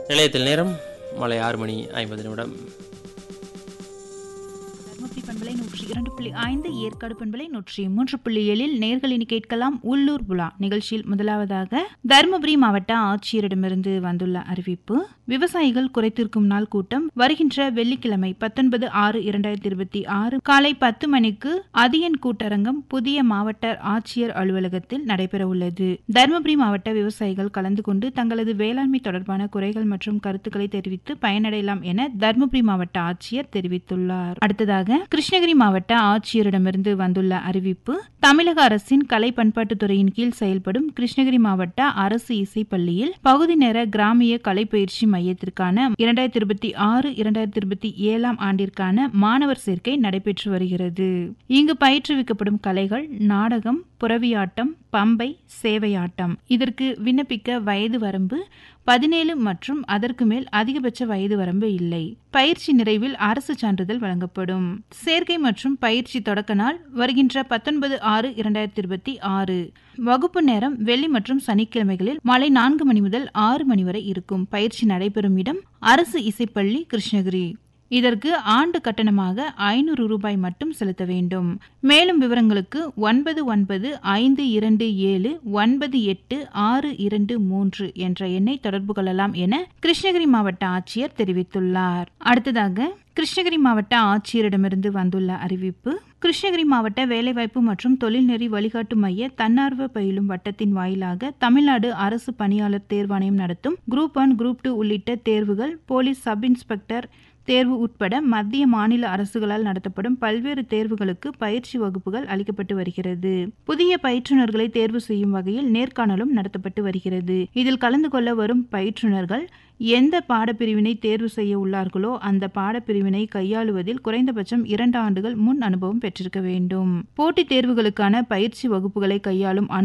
நிலையத்தில் நேரம் மாலை ஆறு மணி ஐம்பது நிமிடம் தருமபுரி பண்பலை நூற்றி இரண்டு புள்ளி ஐந்து ஏற்காடு பண்பலை நூற்றி மூன்று புள்ளி ஏழில் நேர்களினி கேட்கலாம் உள்ளூர் புலா நிகழ்ச்சியில் முதலாவதாக தருமபுரி மாவட்ட ஆட்சியரிடமிருந்து வந்துள்ள அறிவிப்பு விவசாயிகள் குறைத்திருக்கும் நாள் கூட்டம் வருகின்ற வெள்ளிக்கிழமை பத்தொன்பது ஆறு இரண்டாயிரத்தி இருபத்தி ஆறு காலை பத்து மணிக்கு அதியன் கூட்டரங்கம் புதிய மாவட்ட ஆட்சியர் அலுவலகத்தில் நடைபெற உள்ளது தருமபுரி மாவட்ட விவசாயிகள் கலந்து கொண்டு தங்களது வேளாண்மை தொடர்பான குறைகள் மற்றும் கருத்துக்களை தெரிவித்து பயனடையலாம் என தருமபுரி மாவட்ட ஆட்சியர் தெரிவித்துள்ளார் அடுத்ததாக கிருஷ்ணகிரி மாவட்ட ஆட்சியரிடமிருந்து வந்துள்ள அறிவிப்பு தமிழக அரசின் கலை பண்பாட்டுத்துறையின் கீழ் செயல்படும் கிருஷ்ணகிரி மாவட்ட அரசு இசைப்பள்ளியில் பகுதி நேர கிராமிய கலைப்பயிற்சி மையத்திற்கான இரண்டாயிரத்தி இருபத்தி ஆறு இரண்டாயிரத்தி இருபத்தி ஏழாம் ஆண்டிற்கான மாணவர் சேர்க்கை நடைபெற்று வருகிறது இங்கு பயிற்றுவிக்கப்படும் கலைகள் நாடகம் புறவியாட்டம் பம்பை சேவையாட்டம் இதற்கு விண்ணப்பிக்க வயது வரம்பு பதினேழு மற்றும் அதற்கு மேல் அதிகபட்ச வயது வரம்பு இல்லை பயிற்சி நிறைவில் அரசு சான்றிதழ் வழங்கப்படும் சேர்க்கை மற்றும் பயிற்சி தொடக்க நாள் வருகின்ற பத்தொன்பது ஆறு இரண்டாயிரத்தி இருபத்தி ஆறு வகுப்பு நேரம் வெள்ளி மற்றும் சனிக்கிழமைகளில் மாலை நான்கு மணி முதல் ஆறு மணி வரை இருக்கும் பயிற்சி நடைபெறும் இடம் அரசு இசைப்பள்ளி கிருஷ்ணகிரி இதற்கு ஆண்டு கட்டணமாக ஐநூறு ரூபாய் மட்டும் செலுத்த வேண்டும் மேலும் விவரங்களுக்கு ஒன்பது ஒன்பது ஐந்து இரண்டு ஏழு ஒன்பது எட்டு ஆறு இரண்டு மூன்று என்ற எண்ணை தொடர்பு கொள்ளலாம் என கிருஷ்ணகிரி மாவட்ட ஆட்சியர் தெரிவித்துள்ளார் அடுத்ததாக கிருஷ்ணகிரி மாவட்ட ஆட்சியரிடமிருந்து வந்துள்ள அறிவிப்பு கிருஷ்ணகிரி மாவட்ட வேலைவாய்ப்பு மற்றும் தொழில்நெறி வழிகாட்டு மைய தன்னார்வ பயிலும் வட்டத்தின் வாயிலாக தமிழ்நாடு அரசு பணியாளர் தேர்வாணையம் நடத்தும் குரூப் ஒன் குரூப் டூ உள்ளிட்ட தேர்வுகள் போலீஸ் சப் இன்ஸ்பெக்டர் தேர்வு உட்பட மத்திய மாநில அரசுகளால் நடத்தப்படும் பல்வேறு தேர்வுகளுக்கு பயிற்சி வகுப்புகள் அளிக்கப்பட்டு வருகிறது புதிய பயிற்றுனர்களை தேர்வு செய்யும் வகையில் நேர்காணலும் நடத்தப்பட்டு வருகிறது இதில் கலந்து கொள்ள வரும் பயிற்றுனர்கள் எந்த பாடப்பிரிவினை தேர்வு செய்ய உள்ளார்களோ அந்த பாடப்பிரிவினை கையாளுவதில் குறைந்தபட்சம் இரண்டு ஆண்டுகள் முன் அனுபவம் பெற்றிருக்க வேண்டும் போட்டித் தேர்வுகளுக்கான பயிற்சி வகுப்புகளை கையாளும்